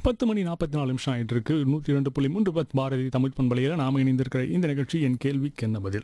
பத்து மணி நாற்பத்தி நாலு நிமிஷம் ஆயிட்டு இருக்கு நூற்றி ரெண்டு புள்ளி மூன்று பத் பாரதி தமிழ் பண்பலையில் நாம் இணைந்திருக்கிற இந்த நிகழ்ச்சி என் கேள்விக்கு என்ன பதில்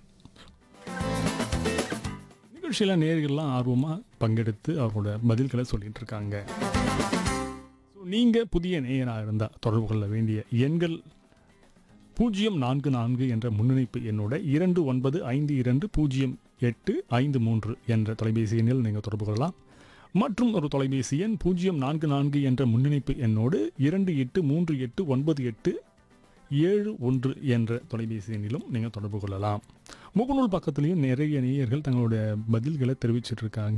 நிகழ்ச்சியில் நேர்கள்லாம் ஆர்வமாக பங்கெடுத்து அவரோட பதில்களை சொல்லிட்டு இருக்காங்க ஸோ நீங்கள் புதிய நேயராக இருந்தால் தொடர்பு கொள்ள வேண்டிய எண்கள் பூஜ்ஜியம் நான்கு நான்கு என்ற முன்னிணைப்பு எண்ணோட இரண்டு ஒன்பது ஐந்து இரண்டு பூஜ்ஜியம் எட்டு ஐந்து மூன்று என்ற தொலைபேசி எண்ணில் நீங்கள் தொடர்பு கொள்ளலாம் மற்றும் ஒரு தொலைபேசி எண் பூஜ்ஜியம் நான்கு நான்கு என்ற முன்னிணைப்பு எண்ணோடு இரண்டு எட்டு மூன்று எட்டு ஒன்பது எட்டு ஏழு ஒன்று என்ற தொலைபேசி எண்ணிலும் நீங்கள் தொடர்பு கொள்ளலாம் முகநூல் பக்கத்துலேயும் நிறைய நேயர்கள் தங்களுடைய பதில்களை தெரிவிச்சிட்டு இருக்காங்க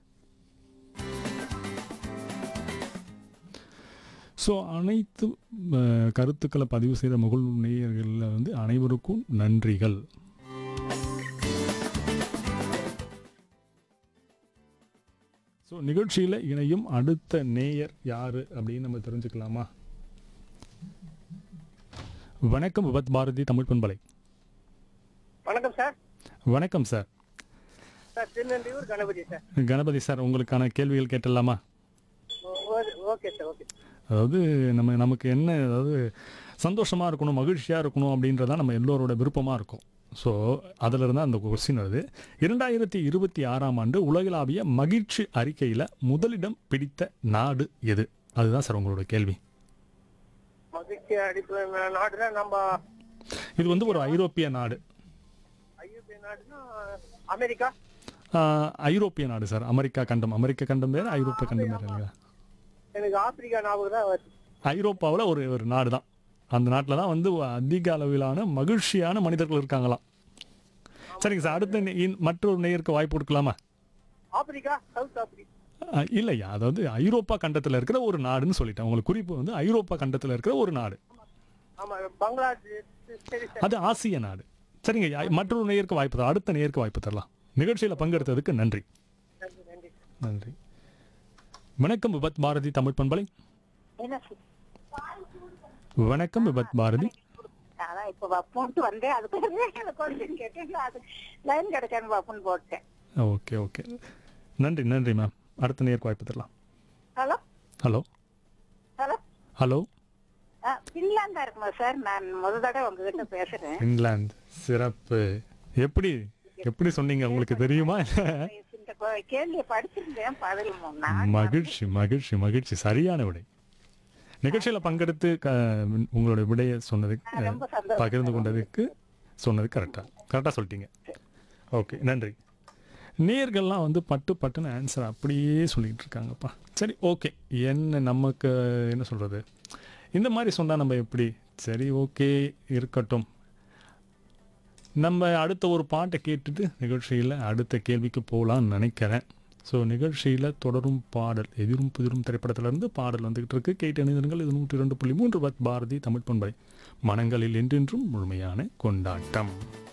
ஸோ அனைத்து அஹ், கருத்துக்களை பதிவு செய்த முகல் நேயர்களில் வந்து அனைவருக்கும் நன்றிகள் ஸோ நிகழ்ச்சியில் இணையும் அடுத்த நேயர் யார் அப்படின்னு நம்ம தெரிஞ்சுக்கலாமா வணக்கம் விபத் பாரதி தமிழ் பண்பலை வணக்கம் சார் வணக்கம் sir sir Thirunelvelur Ganapathi sir Ganapathi sir உங்களுக்கான கேள்விகள் கேட்டலாமா ஓ- ஓ- ஓகே சார் ஓகே அதாவது நம்ம நமக்கு என்ன அதாவது சந்தோஷமாக இருக்கணும் மகிழ்ச்சியாக இருக்கணும் அப்படின்றதான் நம்ம எல்லோரோட விருப்பமாக இருக்கும் ஸோ அதில் இருந்தால் அந்த கொஸ்டின் வருது இரண்டாயிரத்தி இருபத்தி ஆறாம் ஆண்டு உலகளாவிய மகிழ்ச்சி அறிக்கையில் முதலிடம் பிடித்த நாடு எது அதுதான் சார் உங்களோட கேள்வி மகிழ்ச்சி அடிப்பு நாடுனா நம்ம இது வந்து ஒரு ஐரோப்பிய நாடு ஐரோப்பிய நாடுனா அமெரிக்கா ஆஹ், ஐரோப்பிய நாடு சார் அமெரிக்கா கண்டம் அமெரிக்க கண்டம் வேறு ஐரோப்பிய கண்டம் வேறு இல்லையா எனக்கு ஆப்பிரிக்கா ஞாபகம் தான் வருது ஐரோப்பாவில் ஒரு ஒரு நாடு தான் அந்த நாட்டில் தான் வந்து அதிக அளவிலான மகிழ்ச்சியான மனிதர்கள் இருக்காங்களாம் சரிங்க சார் அடுத்த நே- இன்- மற்றொரு நேயருக்கு வாய்ப்பு கொடுக்கலாமா ஆப்பிரிக்கா சவுத் ஆப்பிரிக்கா அஹ், இல்லையா அதாவது ஐரோப்பா கண்டத்தில் இருக்கிற ஒரு நாடுன்னு சொல்லிட்டேன் உங்களுக்கு குறிப்பு வந்து ஐரோப்பா கண்டத்தில் இருக்கிற ஒரு நாடு ஆமா பங்களாதேஷ் சரி சார் அது ஆசிய நாடு சரிங்க ஐ- மற்றொரு நேயருக்கு வாய்ப்பு தரலாம் அடுத்த நேயருக்கு வாய்ப்பு தரலாம் நிகழ்ச்சியில் பங்கெடுத்ததுக்கு நன்றி நன்றி நன்றி நன்றி வணக்கம் விபத் பாரதி தமிழ் பண்பலை என்ன சொல்~ வணக்கம் விபத் பாரதி அதான் இப்ப வப்போன்ட்டு வந்தேன் அதுக்கு எனக்கு கொஞ்சம் கேட்டீங்க அது லைன் கிடைக்கான்னு வப்போன்னு போட்டேன் ஓகே ஓகே நன்றி நன்றி மேம் அடுத்த நேருக்கு வாய்ப்பு தரலாம் ஹலோ ஹலோ ஹலோ ஹலோ பின்லாந்தா இருக்குமா சார் நான் முத தடவை உங்ககிட்ட பேசுறேன் இங்கிலாந்து சிறப்பு எப்படி எப்படி சொன்னீங்க உங்களுக்கு தெரியுமா இந்த கொ- கேள்வியை படிச்சிருந்தேன் பதில் மூ- நான் மகிழ்ச்சி மகிழ்ச்சி மகிழ்ச்சி சரியான விடை நிகழ்ச்சியில் பங்கெடுத்து க- உங்களோட விடையை சொன்னதுக்கு ரொம்ப சந்தோஷம் பகிர்ந்து கொண்டதுக்கு சொன்னது கரெக்டாக கரெக்டாக சொல்லிட்டீங்க ஓகே நன்றி நேர்கள்லாம் வந்து பட்டு பட்டுன்னு ஆன்சர் அப்படியே சொல்லிட்டு இருக்காங்கப்பா சரி ஓகே என்ன நமக்கு என்ன சொல்கிறது இந்த மாதிரி சொன்னால் நம்ம எப்படி சரி ஓகே இருக்கட்டும் நம்ம அடுத்த ஒரு பாட்டை கேட்டுட்டு நிகழ்ச்சியில் அடுத்த கேள்விக்கு போகலான்னு நினைக்கிறேன் ஸோ நிகழ்ச்சியில் தொடரும் பாடல் எதிரும் புதிரும் திரைப்படத்திலிருந்து பாடல் வந்துகிட்டு இருக்கு கேட்டு அணிந்தர்கள் இது நூற்றி ரெண்டு புள்ளி மூன்று பத் பாரதி தமிழ் பண்பலை மனங்களில் என்றென்றும் முழுமையான கொண்டாட்டம்